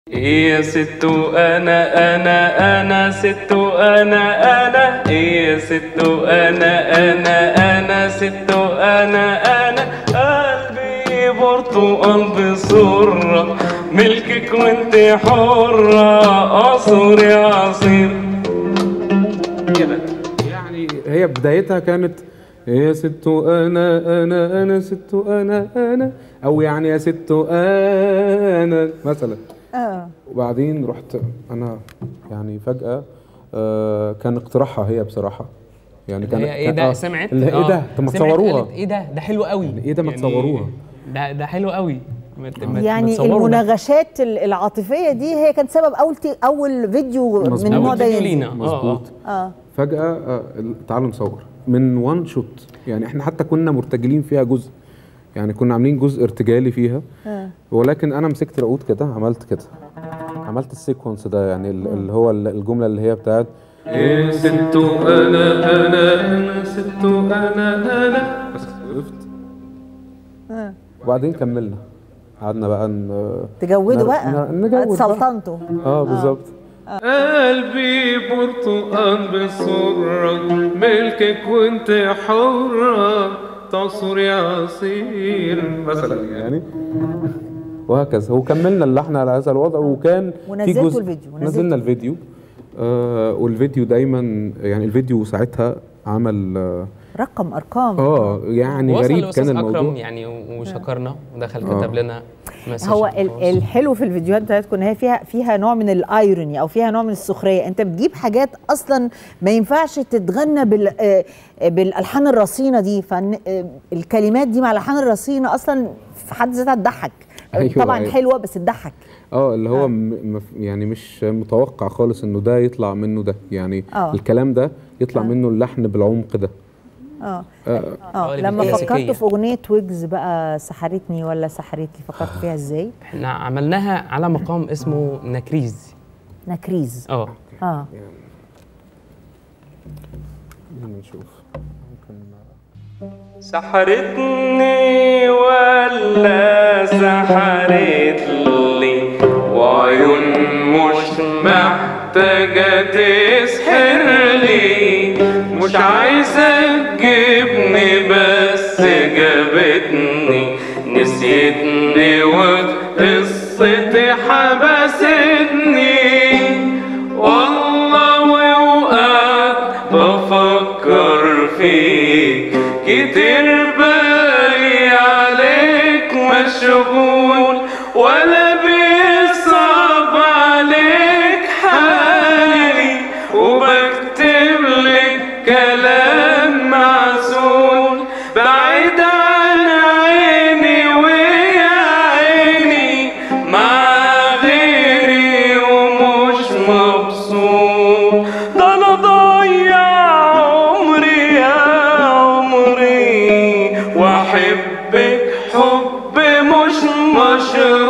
إيه يا ست أنا أنا أنا ست أنا أنا إيه يا ست أنا أنا أنا ست أنا أنا قلبي برتقال بسرة ملكك وانت حرة قصري عصير كده يعني هي بدايتها كانت يا ست انا انا انا ست انا انا او يعني يا ست انا مثلا اه وبعدين رحت انا يعني فجأة آه كان اقتراحها هي بصراحة يعني كان هي ايه ده آه، سمعت اللي هي ايه آه، ده طب ما سمعت تصوروها قالت ايه ده ده حلو قوي ايه ده ما تصوروها ده ده حلو قوي ما ت- ما ت- ما يعني تصوروا ده. المناغشات ال- العاطفيه دي هي كانت سبب اول تي اول فيديو مظبوط. من النوع أول ده فيديو ينزل. لينا آه، مظبوط اه فجأة آه تعالوا نصور من وان شوت يعني احنا حتى كنا مرتجلين فيها جزء يعني كنا عاملين جزء ارتجالي فيها آه. ولكن انا مسكت العود كده عملت كده عملت السيكونس ده يعني ال- اللي هو ال- الجملة اللي هي بتاعت إيه ست أنا أنا أنا ست أنا أنا بس وقفت آه. وبعدين كملنا قعدنا بقى ن- تجودوا نر- بقى ن- نجود بقى. سلطنتوا اه بالظبط قلبي برتقال بسرة ملكك وانت حرة تصري عصير مثلا يعني وهكذا وكملنا اللحن على هذا الوضع وكان في ونزلتوا جزء الفيديو، ونزلتوا. نزلنا الفيديو آه والفيديو دايما يعني الفيديو ساعتها عمل اه, رقم ارقام آه يعني وصل غريب لأستاذ كان اكرم الموضوع يعني و- وشكرنا ودخل آه. كتب لنا مسج هو على ال- الخاص. الحلو في الفيديوهات بتاعتكم ان هي فيها فيها نوع من الايروني او فيها نوع من السخريه انت بتجيب حاجات اصلا ما ينفعش تتغنى بال آه، بالالحان الرصينه دي فالكلمات دي مع الالحان الرصينه اصلا في حد ذاتها تضحك أيوة، طبعا أيوة. حلوه بس تضحك اه اللي هو آه. م مف- يعني مش متوقع خالص انه ده يطلع منه ده يعني آه. الكلام ده يطلع منه اللحن بالعمق ده اه آه اه قوالب لما كلاسيكية. فكرت في اغنيه ويجز بقى سحرتني ولا سحرتني فكرت فيها ازاي احنا عملناها على مقام اسمه نكريز نكريز اه اه خلينا نشوف ممكن سحرتني ولا سحرت لي وعيون مش محتاجة تسحر لي مش عايزة تجيبني بس جابتني نسيتني وقصتي حبستني والله وقعت بفكر فيك كتير بالي عليك مشغول ولا بيصعب عليك حالي وبكتب لك كلام معسول بعيد عن عيني ويا عيني مع غيري ومش مبسوط ده انا ضيع عمري يا عمري واحبك حب مش مشروط